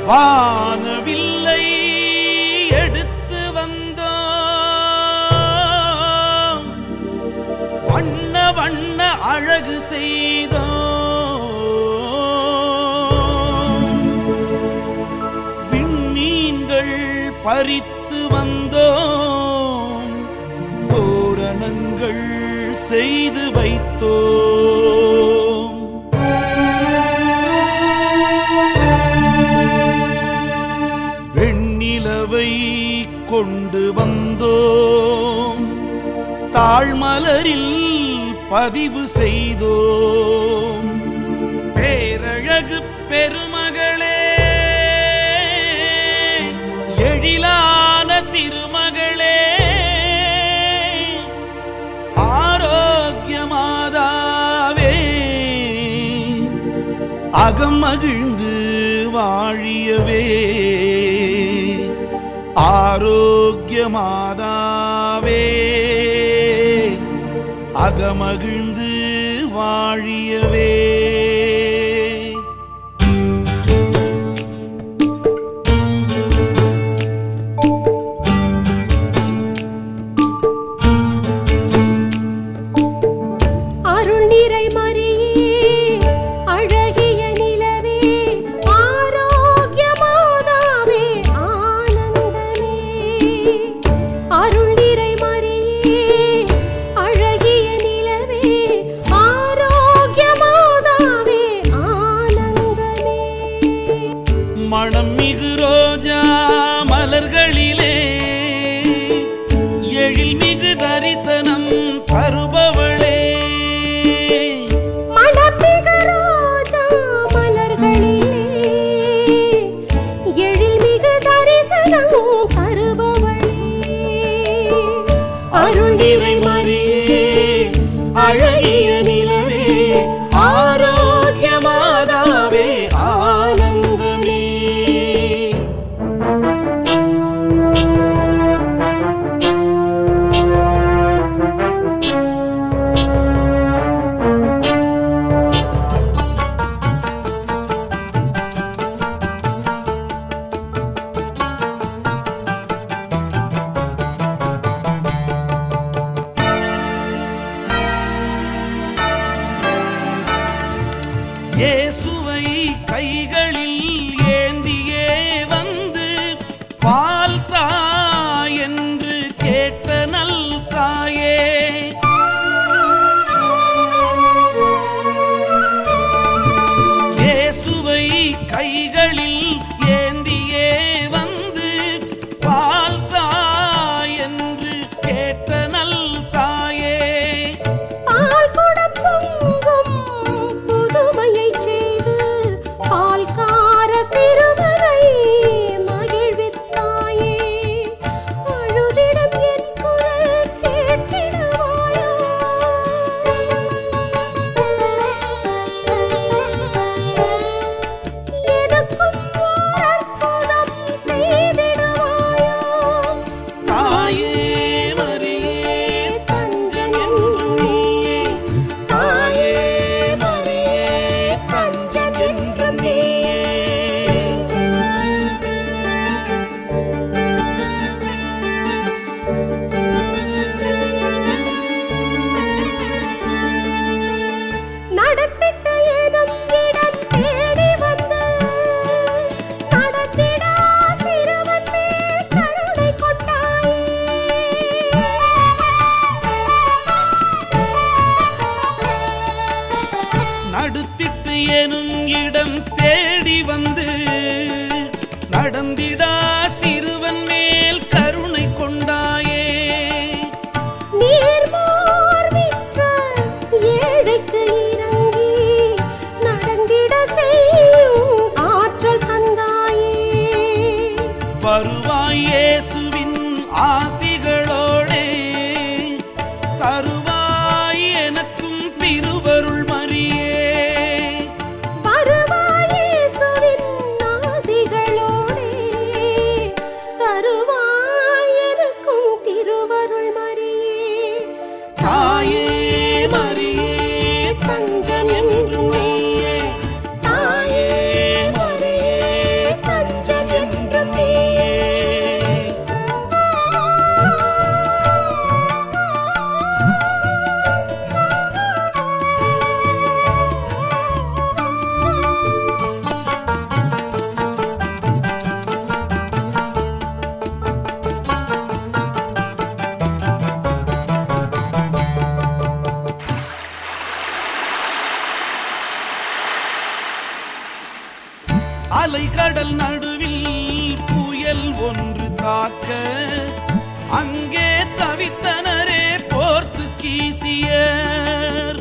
வானவில்லை எடுத்து வந்தோம் வண்ண வண்ண அழகு செய்தோம் விண்மீன்கள் பறித்து வந்தோம் தோரணங்கள் செய்து வைத்தோம் வெண்ணிலவை கொண்டு வந்தோம் தாழ்மலரில் பதிவு செய்தோம் பேரழகு பெருமகளே எழிலான திருமகளே ஆரோக்கியமாதாவே அகம் மகிழ்ந்து வாழியவே ஆரோக்கியமாதாவே அகமகிழ்ந்து வாழியவே அருள் நிறை மரியே அழகிய நிலவே ஆரோக்கிய மாதாவே ஆனந்தமே அருள் நிறை மரியே அழகிய நிலவே ஆரோக்கிய மாதாவே ஆனந்தமே மணம் மிகு ரோஜா மலர்களிலே எழில் மிகு தரிசனம் தருபவளே மணமிகு ரோஜா மலர்களிலே எழில்மிகு தரிசனம் தருபவளே அருள் நிறை மரியே அழகிய நிலவே ஆரோக்கிய மாதாவே ஆனந்தமே இயேசுவை கைகளில் ஏந்தியே வந்து பால் தா என்று கேட்ட நல் தாயே இயேசுவை கைகளில் ஏந்தியே வந்து பால் தா என்று கேட்ட நல் தாயே பால் குடம் பொங்கும் புதுமையைச் செய்து பால்கார சிறுவரை மகிழ்வித்தாயே அழுதிடம் என் குரல் கேட்டிடுவாயோ எனக்கும் ஓர் அற்புதம் செய்திடுவாயோ தாயே மரியே தஞ்சம் என்றும் நீயே தாயே மரியே தஞ்சம் என்றும் நீயே நடத்திட்ட எனும் இடம் தேடி வந்து நடத்திடா சிறுவன் மேல் கருணை கொண்டாயே நடுத்திட்டு எனும் இடம் தேடி வந்து நடந்திடா சிறுவன் மேல் கருணை கொண்டாயே நீர்மோர் விற்ற ஏழைக்கு இறங்கி நடந்திட செய்யும் ஆற்றல் தந்தாயே வருவாய் இயேசுவின் ஆசிகளோடே தருவாய் எனக்கும் திருவருள் மரியே வருவாயே சுவின் ஆசிகளோடே தரு அலைகடல் நடுவில் புயல் ஒன்று தாக்க அங்கே தவித்தனரே போர்த்துகீசியர்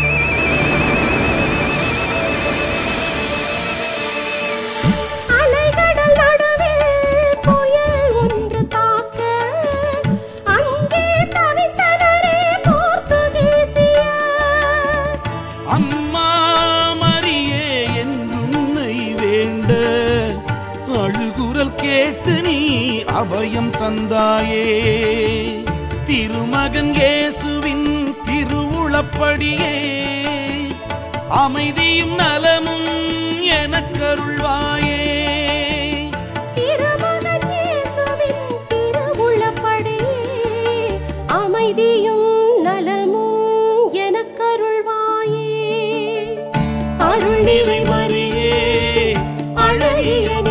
அலைகடல் நடுவில் புயல் ஒன்று தாக்க அங்கே தவித்தனரே போர்த்துகீசியர் அம்மா மரியே என் உன்னை வேண்ட அழுகுரல் கேட்டு நீ அபயம் தந்தாயே திருமகன் இயேசுவின் திருவுளப்படியே அமைதியும் நலமும் எனக்கருள்வாயே திருமகன் இயேசுவின் திருவுள்ளப்படியே அமைதியும் நலமும் எனக்கருள்வாயே அருள் நிறை மரியே அழகிய